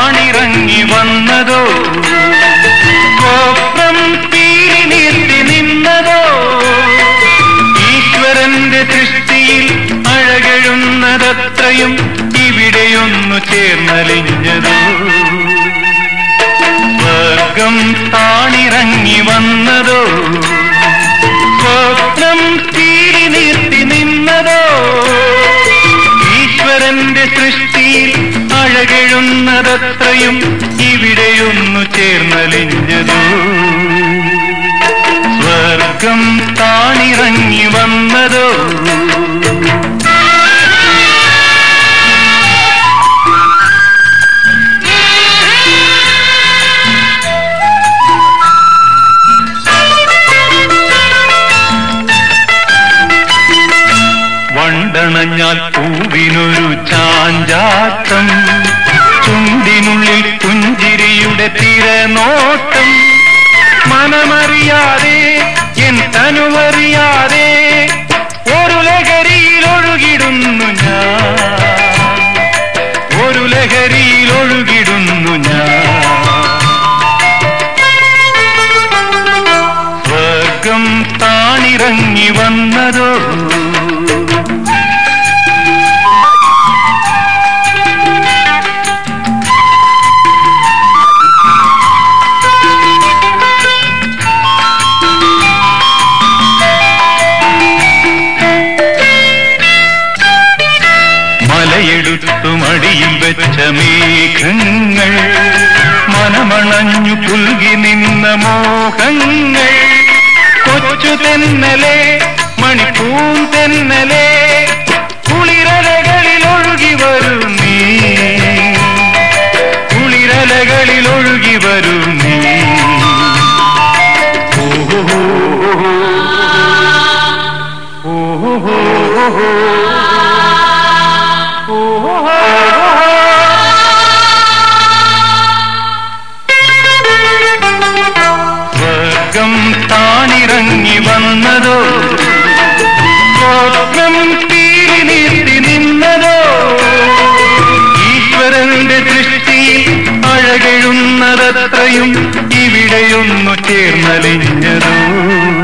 താണിറങ്ങി വന്നതോ സ്വപ്നം പീലി നീർത്തി നിന്നതോ ഈശ്വരന്റെ സൃഷ്ടിയിൽ അഴകഴുന്നതത്രയും ഇവിടെയൊന്നു ചേർന്നലിഞ്ഞതോ സ്വർഗം താണിറങ്ങി വന്നതോ സ്വപ്നം തീരി നിർത്തി നിന്നതോ ഈശ്വരന്റെ സൃഷ്ടിയിൽ അഴകെഴുന്നതത്രയും ഇവിടെയൊന്നു ചേർന്നലിഞ്ഞതോ സ്വർഗം താണിറങ്ങി വന്നതോ വണ്ടണഞ്ഞാൽ പൂവിനൊരു ചാഞ്ചാട്ടം ചുണ്ടിനുള്ളിൽ പുഞ്ചിരിയുടെ തിരനോട്ടം മനമറിയാതെ എൻ തനുവറിയാതെ ഒരു ലഹരിയിൽ ഒഴുകിടുന്നു ഞാൻ ഒരു ലഹരിയിൽ ഒഴുകിടുന്നു ഞാൻ സ്വർഗം താണിറങ്ങി വന്നതോ മലയെടുത്തു മടിയിൽ വെച്ച മേഘങ്ങൾ മനമണഞ്ഞു പുൽകി നിന്ന മോഹങ്ങൾ കൊച്ചു തെന്നലെ മണിപ്പൂൻ തെന്നലെ കുളിരലകളിൽ ഒഴുകി വരൂ നീ കുളിരലകളിൽ ഒഴുകി വരൂ നീ ഓഹോ ഓഹോ സ്വർഗം താണിറങ്ങി വന്നതോ സ്വപ്നം തീരി നീർത്തി നിന്നതോ ഈശ്വരന്റെ സൃഷ്ടിയിൽ അഴകെഴുന്നതത്രയും ഇവിടെയൊന്നു ചേർന്നലിഞ്ഞതോ